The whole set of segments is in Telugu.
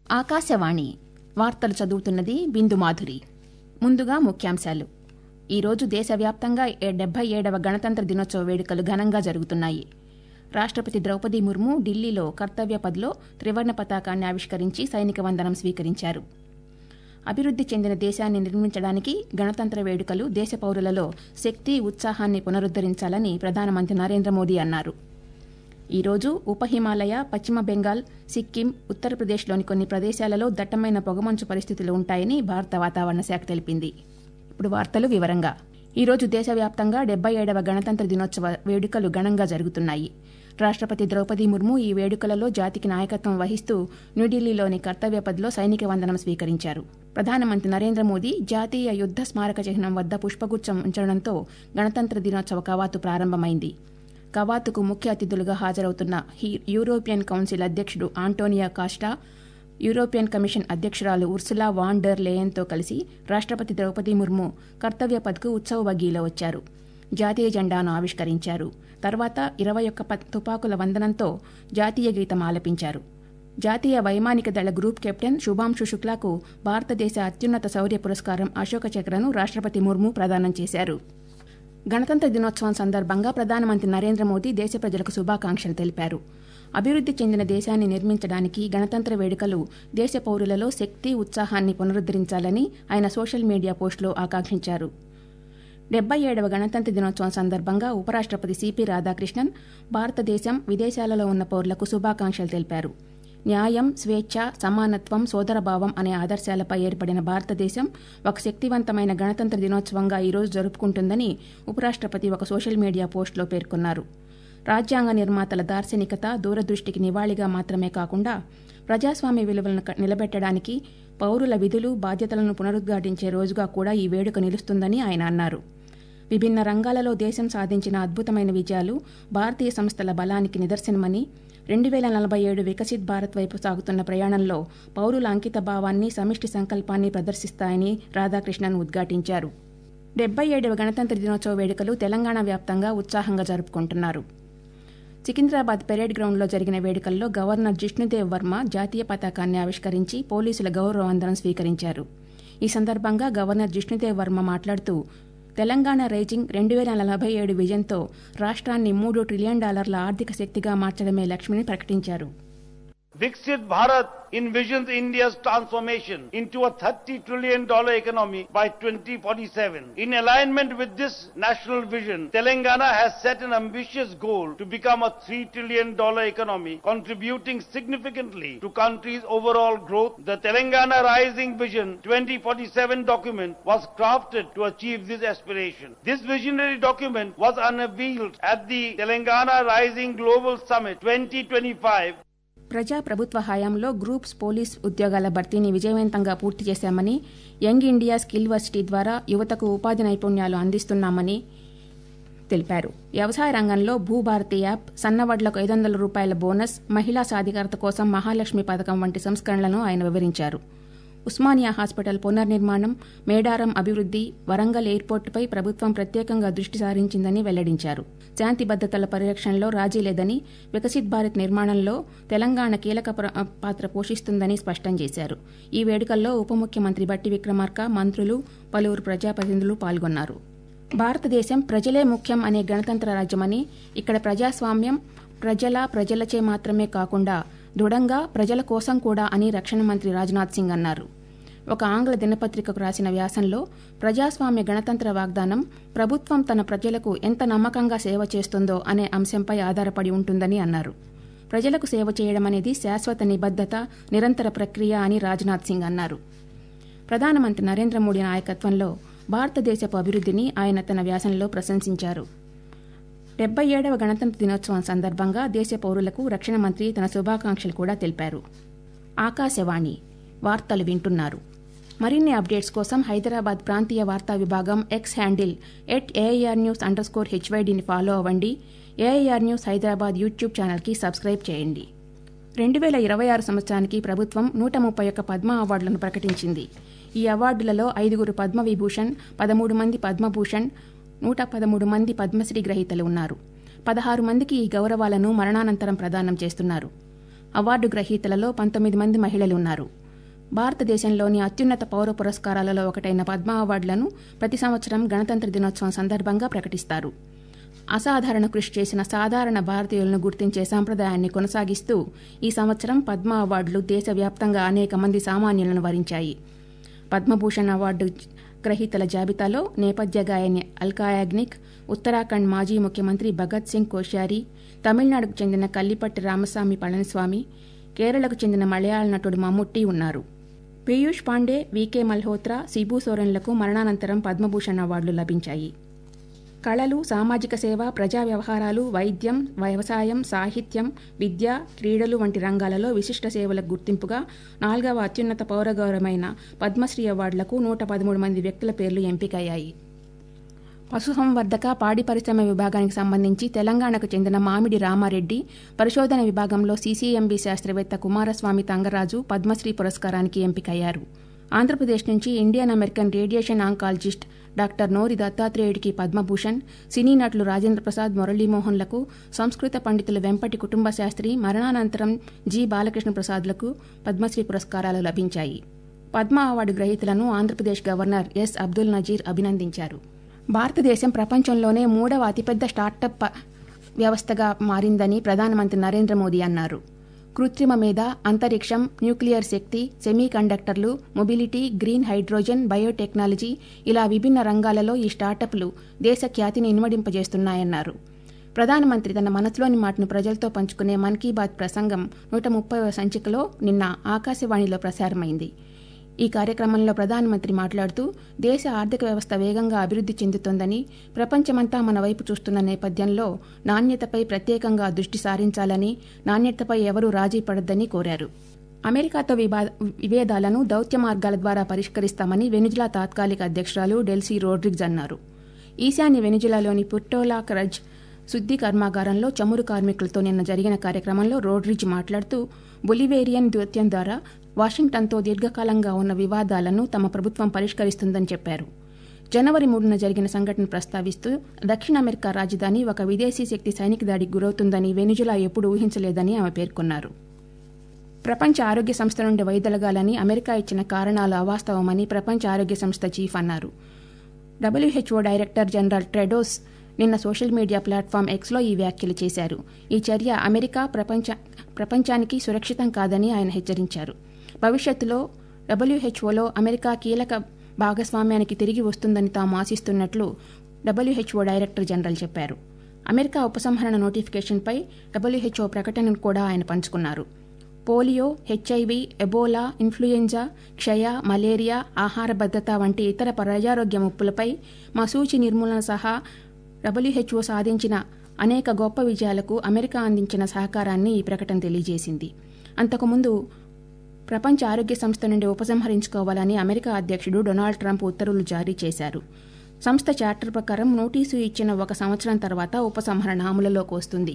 ఆకాశవాణి వార్తలు చదువుతున్నది బిందు మాధురి ముందుగా ముఖ్యాంశాలు ఈరోజు దేశవ్యాప్తంగా డెబ్బై ఏడవ గణతంత్ర దినోత్సవ వేడుకలు ఘనంగా జరుగుతున్నాయి రాష్టపతి ద్రౌపది ముర్ము ఢిల్లీలో కర్తవ్య పథ్లో త్రివర్ణ పతాకాన్ని ఆవిష్కరించి సైనిక వందనం స్వీకరించారు అభివృద్ది చెందిన దేశాన్ని నిర్మించడానికి గణతంత్ర వేడుకలు దేశ పౌరులలో శక్తి ఉత్సాహాన్ని పునరుద్దరించాలని ప్రధానమంత్రి నరేంద్ర మోదీ అన్నారు ఈ రోజు ఉప హిమాలయ పశ్చిమ బెంగాల్ సిక్కిం ఉత్తరప్రదేశ్లోని కొన్ని ప్రదేశాలలో దట్టమైన పొగమంచు పరిస్థితులు ఉంటాయని భారత వాతావరణ శాఖ తెలిపింది ఇప్పుడు వార్తలు వివరంగా ఈ రోజు దేశవ్యాప్తంగా డెబ్బై ఏడవ గణతంత్ర దినోత్సవ వేడుకలు ఘనంగా జరుగుతున్నాయి రాష్టపతి ద్రౌపది ముర్ము ఈ వేడుకలలో జాతికి నాయకత్వం వహిస్తూ న్యూఢిల్లీలోని కర్తవ్యపథ్లో సైనిక వందనం స్వీకరించారు ప్రధానమంత్రి నరేంద్ర మోదీ జాతీయ యుద్ద స్మారక చిహ్నం వద్ద పుష్పగుచ్చం ఉంచడంతో గణతంత్ర దినోత్సవ కవాతు ప్రారంభమైంది కవాతుకు ముఖ్య అతిథులుగా హాజరవుతున్న యూరోపియన్ కౌన్సిల్ అధ్యక్షుడు ఆంటోనియా కాస్టా యూరోపియన్ కమిషన్ అధ్యక్షురాలు ఉర్సులా వాన్ డర్ లేయన్తో కలిసి రాష్టపతి ద్రౌపది ముర్ము కర్తవ్య పథకు ఉత్సవ బగ్గీలో వచ్చారు జాతీయ జెండాను ఆవిష్కరించారు తర్వాత ఇరవై ఒక్క తుపాకుల వందనంతో జాతీయ గీతం ఆలపించారు జాతీయ వైమానిక దళ గ్రూప్ కెప్టెన్ శుభాంశు శుక్లాకు భారతదేశ అత్యున్నత శౌర్య పురస్కారం అశోక చక్రను రాష్టపతి ముర్ము ప్రదానం చేశారు గణతంత్ర దినోత్సవం సందర్భంగా ప్రధానమంత్రి నరేంద్ర మోదీ దేశ ప్రజలకు శుభాకాంక్షలు తెలిపారు అభివృద్ది చెందిన దేశాన్ని నిర్మించడానికి గణతంత్ర వేడుకలు దేశ పౌరులలో శక్తి ఉత్సాహాన్ని పునరుద్దరించాలని ఆయన సోషల్ మీడియా పోస్టులో ఆకాంక్షించారు డెబ్బై ఏడవ గణతంత్ర దినోత్సవం సందర్భంగా ఉపరాష్టపతి సిపి రాధాకృష్ణన్ భారతదేశం విదేశాలలో ఉన్న పౌరులకు శుభాకాంక్షలు తెలిపారు న్యాయం స్వేచ్ఛ సమానత్వం సోదరభావం అనే ఆదర్శాలపై ఏర్పడిన భారతదేశం ఒక శక్తివంతమైన గణతంత్ర దినోత్సవంగా ఈరోజు జరుపుకుంటుందని ఉపరాష్టపతి ఒక సోషల్ మీడియా పోస్టులో పేర్కొన్నారు రాజ్యాంగ నిర్మాతల దార్శనికత దూరదృష్టికి నివాళిగా మాత్రమే కాకుండా ప్రజాస్వామ్య విలువలను నిలబెట్టడానికి పౌరుల విధులు బాధ్యతలను పునరుద్ఘాటించే రోజుగా కూడా ఈ వేడుక నిలుస్తుందని ఆయన అన్నారు విభిన్న రంగాలలో దేశం సాధించిన అద్భుతమైన విజయాలు భారతీయ సంస్థల బలానికి నిదర్శనమని రెండు వేల నలభై ఏడు వికసిత్ భారత్ వైపు సాగుతున్న ప్రయాణంలో పౌరుల అంకిత భావాన్ని సమిష్టి సంకల్పాన్ని ప్రదర్శిస్తాయని రాధాకృష్ణన్ ఉద్ఘాటించారు డెబ్బై ఏడవ గణతంత్ర దినోత్సవ వేడుకలు తెలంగాణ వ్యాప్తంగా ఉత్సాహంగా జరుపుకుంటున్నారు సికింద్రాబాద్ పెరేడ్ గ్రౌండ్లో జరిగిన వేడుకల్లో గవర్నర్ జిష్ణుదేవ్ వర్మ జాతీయ పతాకాన్ని ఆవిష్కరించి పోలీసుల గౌరవ వందనం స్వీకరించారు ఈ సందర్భంగా గవర్నర్ జిష్ణుదేవ్ వర్మ మాట్లాడుతూ తెలంగాణ రైజింగ్ రెండు వేల నలభై ఏడు విజన్తో రాష్ట్రాన్ని మూడు ట్రిలియన్ డాలర్ల ఆర్థిక శక్తిగా మార్చడమే లక్ష్యమని ప్రకటించారు Viksit Bharat envisions India's transformation into a 30 trillion dollar economy by 2047. In alignment with this national vision, Telangana has set an ambitious goal to become a 3 trillion dollar economy, contributing significantly to country's overall growth. The Telangana Rising Vision 2047 document was crafted to achieve this aspiration. This visionary document was unveiled at the Telangana Rising Global Summit 2025 ప్రజా ప్రభుత్వ హయాంలో గ్రూప్స్ పోలీస్ ఉద్యోగాల భర్తీని విజయవంతంగా పూర్తి చేశామని యంగ్ ఇండియా స్కిల్ వర్సిటీ ద్వారా యువతకు ఉపాధి నైపుణ్యాలు అందిస్తున్నామని తెలిపారు వ్యవసాయ రంగంలో భూభారతి యాప్ సన్నవడ్లకు ఐదు వందల రూపాయల బోనస్ మహిళా సాధికారత కోసం మహాలక్ష్మి పథకం వంటి సంస్కరణలను ఆయన వివరించారు ఉస్మానియా హాస్పిటల్ పునర్నిర్మాణం మేడారం అభివృద్ది వరంగల్ ఎయిర్పోర్టుపై ప్రభుత్వం ప్రత్యేకంగా దృష్టి సారించిందని వెల్లడించారు శాంతి భద్రతల పరిరక్షణలో రాజీ లేదని వికసిత్ భారత్ నిర్మాణంలో తెలంగాణ కీలక పాత్ర పోషిస్తుందని స్పష్టం చేశారు ఈ వేడుకల్లో ఉప ముఖ్యమంత్రి బట్టి విక్రమార్క మంత్రులు పలువురు ప్రజాప్రతినిధులు పాల్గొన్నారు భారతదేశం ప్రజలే ముఖ్యం అనే గణతంత్ర రాజ్యమని ఇక్కడ ప్రజాస్వామ్యం ప్రజల ప్రజలచే మాత్రమే కాకుండా దృఢంగా ప్రజల కోసం కూడా అని రక్షణ మంత్రి రాజ్నాథ్ సింగ్ అన్నారు ఒక ఆంగ్ల దినపత్రికకు రాసిన వ్యాసంలో ప్రజాస్వామ్య గణతంత్ర వాగ్దానం ప్రభుత్వం తన ప్రజలకు ఎంత నమ్మకంగా సేవ చేస్తుందో అనే అంశంపై ఆధారపడి ఉంటుందని అన్నారు ప్రజలకు సేవ చేయడం అనేది శాశ్వత నిబద్దత నిరంతర ప్రక్రియ అని రాజ్నాథ్ సింగ్ అన్నారు ప్రధానమంత్రి నరేంద్ర మోడీ నాయకత్వంలో భారతదేశపు అభివృద్ధిని ఆయన తన వ్యాసంలో ప్రశంసించారు డెబ్బై ఏడవ గణతంత్ర దినోత్సవం సందర్భంగా దేశ పౌరులకు రక్షణ మంత్రి తన శుభాకాంక్షలు కూడా తెలిపారు ఆకాశవాణి వార్తలు వింటున్నారు మరిన్ని అప్డేట్స్ కోసం హైదరాబాద్ ప్రాంతీయ వార్తా విభాగం X handle at AIR news under score హెచ్వైడిని ఫాలో అవ్వండి ఏఐఆర్ న్యూస్ హైదరాబాద్ యూట్యూబ్ ఛానల్కి సబ్స్క్రైబ్ చేయండి రెండు వేల ఇరవై ఆరు సంవత్సరానికి ప్రభుత్వం నూట ముప్పై ఒక్క పద్మ అవార్డులను ప్రకటించింది ఈ అవార్డులలో ఐదుగురు పద్మవిభూషణ్ పదమూడు మంది పద్మభూషణ్ నూట పదమూడు మంది పద్మశ్రీ గ్రహీతలు ఉన్నారు పదహారు మందికి ఈ గౌరవాలను మరణానంతరం ప్రదానం చేస్తున్నారు అవార్డు గ్రహీతలలో పంతొమ్మిది మంది మహిళలు ఉన్నారు భారతదేశంలోని అత్యున్నత పౌర పురస్కారాలలో ఒకటైన పద్మ అవార్డులను ప్రతి సంవత్సరం గణతంత్ర దినోత్సవం సందర్భంగా ప్రకటిస్తారు అసాధారణ కృషి చేసిన సాధారణ భారతీయులను గుర్తించే సంప్రదాయాన్ని కొనసాగిస్తూ ఈ సంవత్సరం పద్మ అవార్డులు దేశవ్యాప్తంగా అనేక మంది సామాన్యులను వరించాయి పద్మభూషణ్ అవార్డు గ్రహీతల జాబితాలో నేపథ్య గాయని అల్కా యాగ్నిక్ ఉత్తరాఖండ్ మాజీ ముఖ్యమంత్రి భగత్ సింగ్ కోశ్యారి తమిళనాడుకు చెందిన కల్లిపట్టి రామస్వామి పళనిస్వామి కేరళకు చెందిన మలయాళ నటుడు మమ్ముట్టి ఉన్నారు పీయూష్ పాండే వికే మల్హోత్రా సిబు సోరెన్లకు మరణానంతరం పద్మభూషణ్ అవార్డులు లభించాయి కళలు సామాజిక సేవ ప్రజా వ్యవహారాలు వైద్యం వ్యవసాయం సాహిత్యం విద్య క్రీడలు వంటి రంగాలలో విశిష్ట సేవలకు గుర్తింపుగా నాలుగవ అత్యున్నత పౌరగౌరవమైన పద్మశ్రీ అవార్డులకు నూట పదమూడు మంది వ్యక్తుల పేర్లు ఎంపికయ్యాయి పశుసంవర్ధక పాడి పరిశ్రమ విభాగానికి సంబంధించి తెలంగాణకు చెందిన మామిడి రామారెడ్డి పరిశోధన విభాగంలో సీసీఎంబీ శాస్త్రవేత్త కుమారస్వామి తంగరాజు పద్మశ్రీ పురస్కారానికి ఎంపికయ్యారు ఆంధ్రప్రదేశ్ నుంచి Indian American radiation oncologist doctor Nori దత్తాత్రేయుడికి పద్మభూషణ్ సినీ నటులు రాజేంద్ర ప్రసాద్ మురళీమోహన్లకు సంస్కృత పండితులు వెంపటి కుటుంబ శాస్త్రి మరణానంతరం జి బాలకృష్ణ ప్రసాద్లకు పద్మశ్రీ పురస్కారాలు లభించాయి పద్మ అవార్డు గ్రహీతలను ఆంధ్రప్రదేశ్ గవర్నర్ ఎస్ అబ్దుల్ నజీర్ అభినందించారు భారతదేశం ప్రపంచంలోనే మూడవ అతిపెద్ద స్టార్టప్ వ్యవస్థగా మారిందని ప్రధానమంత్రి నరేంద్ర మోదీ అన్నారు కృత్రిమ మీద అంతరిక్షం న్యూక్లియర్ శక్తి సెమీ కండక్టర్లు మొబిలిటీ గ్రీన్ హైడ్రోజన్ బయోటెక్నాలజీ ఇలా విభిన్న రంగాలలో ఈ స్టార్టప్లు దేశ ఖ్యాతిని ఇనుమడింపజేస్తున్నాయన్నారు ప్రధానమంత్రి తన మనసులోని మాటను ప్రజలతో పంచుకునే మన్ కీ బాత్ ప్రసంగం నూట ముప్పై సంచికలో నిన్న ఆకాశవాణిలో ప్రసారమైంది ఈ కార్యక్రమంలో ప్రధానమంత్రి మాట్లాడుతూ దేశ ఆర్థిక వ్యవస్థ వేగంగా అభివృద్ధి చెందుతోందని ప్రపంచమంతా మన వైపు చూస్తున్న నేపథ్యంలో నాణ్యతపై ప్రత్యేకంగా దృష్టి సారించాలని నాణ్యతపై ఎవరూ రాజీ పడద్దని కోరారు అమెరికాతో విభేదాలను దౌత్య మార్గాల ద్వారా పరిష్కరిస్తామని వెనుజులా తాత్కాలిక అధ్యక్షురాలు డెల్సీ రోడ్రిగ్స్ అన్నారు ఈశాన్య వెనుజులాలోని పుట్టోలా క్రజ్ శుద్ధి కర్మాగారంలో చమురు కార్మికులతో నిన్న జరిగిన కార్యక్రమంలో రోడ్రిజ్ మాట్లాడుతూ బొలివేరియన్ దౌత్యం ద్వారా వాషింగ్టన్తో దీర్ఘకాలంగా ఉన్న వివాదాలను తమ ప్రభుత్వం పరిష్కరిస్తుందని చెప్పారు జనవరి మూడున జరిగిన సంఘటన ప్రస్తావిస్తూ దక్షిణ అమెరికా రాజధాని ఒక విదేశీ శక్తి సైనిక దాడికి గురవుతుందని వెనుజులా ఎప్పుడు ఊహించలేదని ఆమె పేర్కొన్నారు ప్రపంచ ఆరోగ్య సంస్థ నుండి వైదొలగాలని అమెరికా ఇచ్చిన కారణాలు అవాస్తవమని ప్రపంచ ఆరోగ్య సంస్థ చీఫ్ అన్నారు డబ్ల్యూహెచ్ఓ డైరెక్టర్ జనరల్ ట్రెడోస్ నిన్న సోషల్ మీడియా ప్లాట్ఫామ్ ఎక్స్లో ఈ వ్యాఖ్యలు చేశారు ఈ చర్య అమెరికా ప్రపంచ ప్రపంచానికి సురక్షితం కాదని ఆయన హెచ్చరించారు భవిష్యత్తులో డబ్ల్యూహెచ్ఓలో అమెరికా కీలక భాగస్వామ్యానికి తిరిగి వస్తుందని తాము ఆశిస్తున్నట్లు డబ్ల్యూహెచ్ఓ డైరెక్టర్ జనరల్ చెప్పారు అమెరికా ఉపసంహరణ నోటిఫికేషన్పై డబ్ల్యూహెచ్ఓ ప్రకటనను కూడా ఆయన పంచుకున్నారు పోలియో హెచ్ఐవి ఎబోలా ఇన్ఫ్లుయెంజా క్షయ మలేరియా ఆహార భద్రత వంటి ఇతర ప్రజారోగ్య ముప్పులపై మసూచి నిర్మూలన సహా డబ్ల్యూహెచ్ఓ సాధించిన అనేక గొప్ప విజయాలకు అమెరికా అందించిన సహకారాన్ని ఈ ప్రకటన తెలియజేసింది అంతకుముందు ప్రపంచ ఆరోగ్య సంస్థ నుండి ఉపసంహరించుకోవాలని అమెరికా అధ్యక్షుడు డొనాల్డ్ ట్రంప్ ఉత్తర్వులు జారీ చేశారు సంస్థ చార్టర్ ప్రకారం నోటీసు ఇచ్చిన ఒక సంవత్సరం తర్వాత ఉపసంహరణ అమలులోకి వస్తుంది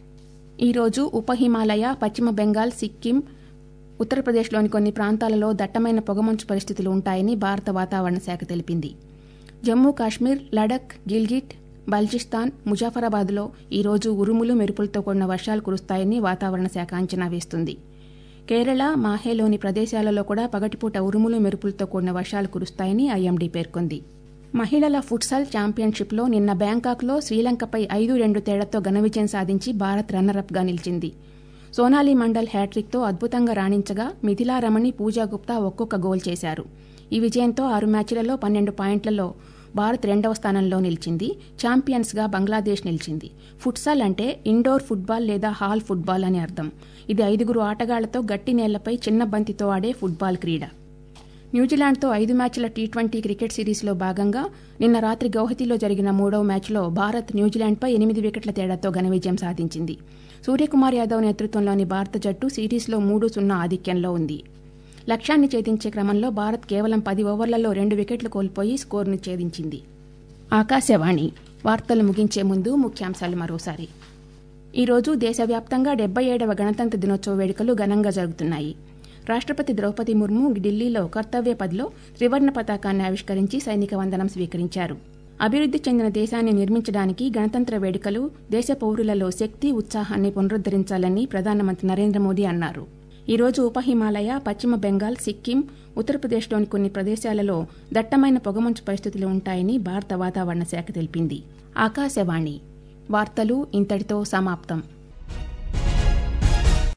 ఈరోజు ఉప హిమాలయ పశ్చిమ బెంగాల్ సిక్కిం ఉత్తరప్రదేశ్లోని కొన్ని ప్రాంతాలలో దట్టమైన పొగమంచు పరిస్థితులు ఉంటాయని భారత వాతావరణ శాఖ తెలిపింది జమ్మూ కాశ్మీర్ లడక్ గిల్గిట్ బల్చిస్తాన్ ముజాఫరాబాద్లో ఈరోజు ఉరుములు మెరుపులతో కూడిన వర్షాలు కురుస్తాయని వాతావరణ శాఖ అంచనా వేస్తుంది కేరళ మాహేలోని ప్రదేశాలలో కూడా పగటిపూట ఉరుములు మెరుపులతో కూడిన వర్షాలు కురుస్తాయని ఐఎండీ పేర్కొంది మహిళల ఫుట్సాల్ ఛాంపియన్షిప్లో నిన్న బ్యాంకాక్లో శ్రీలంకపై ఐదు రెండు తేడాతో ఘన విజయం సాధించి భారత్ రన్నరప్గా నిలిచింది సోనాలి మండల్ హ్యాట్రిక్తో అద్భుతంగా రాణించగా మిథిలా రమణి పూజా గుప్తా ఒక్కొక్క గోల్ చేశారు ఈ విజయంతో ఆరు మ్యాచ్లలో పన్నెండు పాయింట్లలో భారత్ రెండవ స్థానంలో నిలిచింది ఛాంపియన్స్గా బంగ్లాదేశ్ నిలిచింది ఫుట్సాల్ అంటే ఇండోర్ ఫుట్బాల్ లేదా హాల్ ఫుట్బాల్ అని అర్థం ఇది ఐదుగురు ఆటగాళ్లతో గట్టి నేలపై చిన్న బంతితో ఆడే ఫుట్బాల్ క్రీడ న్యూజిలాండ్తో ఐదు మ్యాచ్ల టీ ట్వంటీ క్రికెట్ సిరీస్లో భాగంగా నిన్న రాత్రి గౌహతిలో జరిగిన మూడవ మ్యాచ్లో భారత్ న్యూజిలాండ్పై ఎనిమిది వికెట్ల తేడాతో ఘన విజయం సాధించింది సూర్యకుమార్ యాదవ్ నేతృత్వంలోని భారత జట్టు సిరీస్లో మూడు సున్నా ఆధిక్యంలో ఉంది లక్ష్యాన్ని ఛేదించే క్రమంలో భారత్ కేవలం పది ఓవర్లలో రెండు వికెట్లు కోల్పోయి స్కోరును ఛేదించింది ఆకాశవాణి వార్తలు ముగించే ముందు ముఖ్యాంశాలు మరోసారి ఈరోజు దేశవ్యాప్తంగా డెబ్బై ఏడవ గణతంత్ర దినోత్సవ వేడుకలు ఘనంగా జరుగుతున్నాయి రాష్ట్రపతి ద్రౌపది ముర్ము ఢిల్లీలో కర్తవ్య పదిలో త్రివర్ణ పతాకాన్ని ఆవిష్కరించి సైనిక వందనం స్వీకరించారు అభివృద్ధి చెందిన దేశాన్ని నిర్మించడానికి గణతంత్ర వేడుకలు దేశ పౌరులలో శక్తి ఉత్సాహాన్ని పునరుద్దరించాలని ప్రధానమంత్రి నరేంద్ర మోదీ అన్నారు ఈరోజు ఉప హిమాలయ పశ్చిమ బెంగాల్ సిక్కిం ఉత్తరప్రదేశ్లోని కొన్ని ప్రదేశాలలో దట్టమైన పొగమంచు పరిస్థితులు ఉంటాయని భారత వాతావరణ శాఖ తెలిపింది ఆకాశవాణి వార్తలు ఇంతటితో సమాప్తం